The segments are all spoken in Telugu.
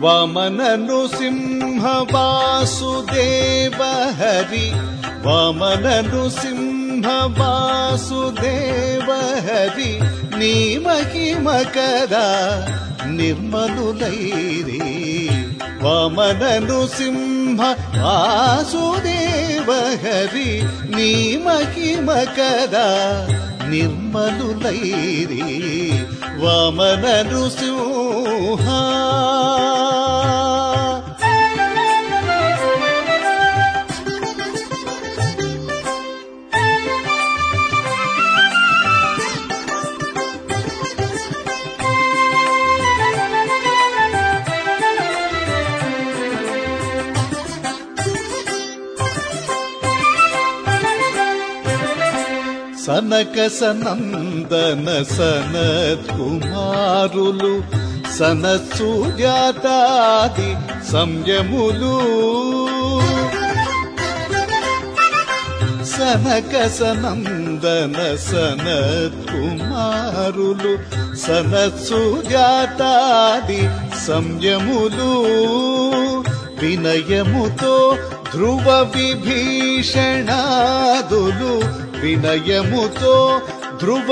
వామన నృసింహ వాసుదేవ హరి వామన నృసింహ వాసుదేవ హరి నీ మహిమ కదా నిర్మలులైరే వామన నృసింహ వాసుదేవ హరి నీ మహిమ కదా నిర్మలులైరే వామన నృసింహ సనక సనందన సనత్ కుమారులు సనత్సూర్యాతాది సంయములు సనక సనందన సనత్ కుమారులు సనత్సూర్యాతాది సంయములు వినయముతో ధ్రువ విభీషణాదులు వినయముతో ధ్రువ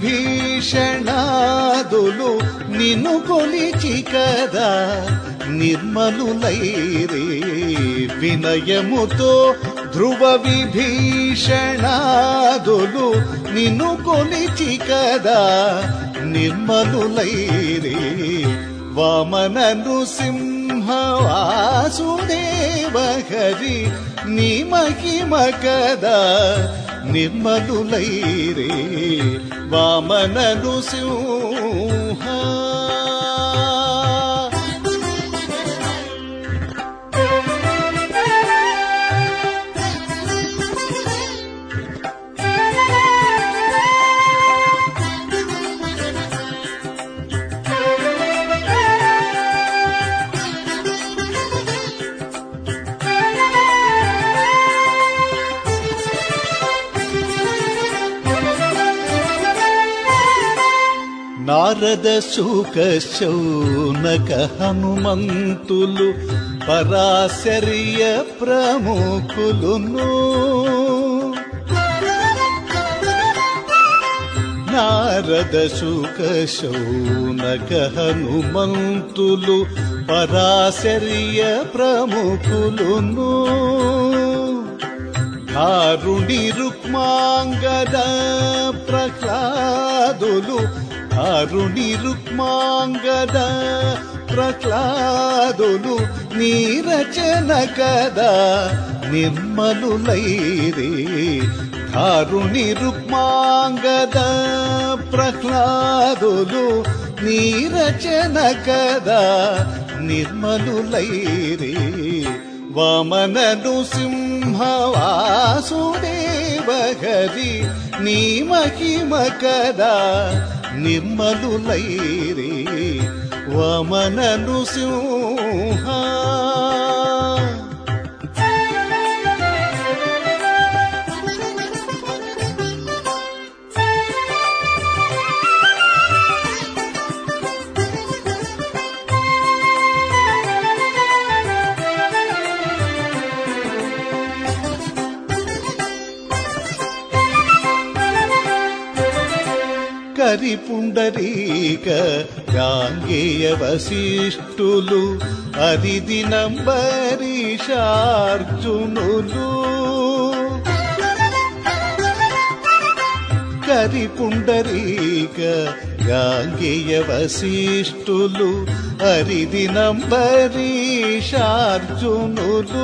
విభీషణాదులు నిన్ను కొలిచి కదా నిర్మలులైరే వినయముతో ధ్రువ విభీషణాదులు నిన్ను కొలిచి కదా నిర్మలులైరే వామన నృసింహ వాసుదేవ హరి నీ మహిమ కదా నిర్మలులైరే వామన నృసింహ నారద శూక శౌనక హనుమంతులు పరాశర్య ప్రముఖులును నారద శూక శౌనక హనుమంతులు పరాశర్య ప్రముఖులును కారుణి రుక్మాంగద ప్రహ్లాదులు కారుణి రుక్మాంగద ప్రహ్లాదులు నీరచన కదా నిర్మలులైరే కారుణి రుక్మాంగద ప్రహ్లాదులు నీరచన కదా నిర్మలులైరే వామన నృసింహ వాసుదేవ హరి నీ మహిమ కదా నిర్మలులైరే వామన నృసింహ కరి పుండరీక గాంగేయ వశిష్ఠులు అరిది నంబరీషార్జునులు కరి పుండరీక గాంగేయ వశిష్ఠులు అరిది నంబరీషార్జునులు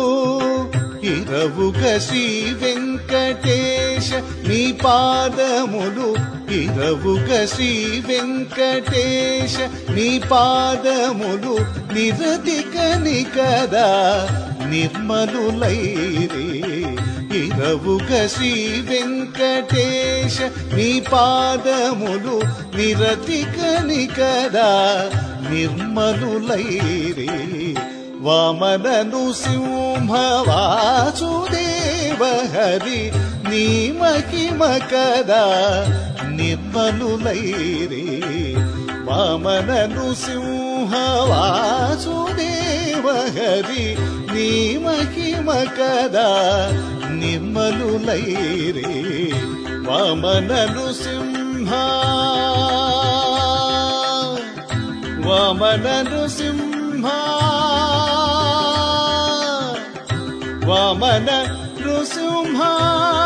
ఇరవుగ శ్రీ వెంకటేశ నీ పాదములు ఇరవుగ శ్రీ వెంకటేశ నీ పాదములు నిరతికని కదా నిర్మలులైరే ఇరవుగ శ్రీ వెంకటేశ నీ పాదములు నిరతికని కదా నిర్మలులైరే వామన నృసింహ వాసుదేవ హరి నీ మహిమ కదా నిర్మలులైరే వామన నృసింహ నృసింహ వాసుదేవ హరి నీ మహిమ కదా నిర్మలులైరే వామన నృసింహ వామన నృసింహ వామన నృసింహ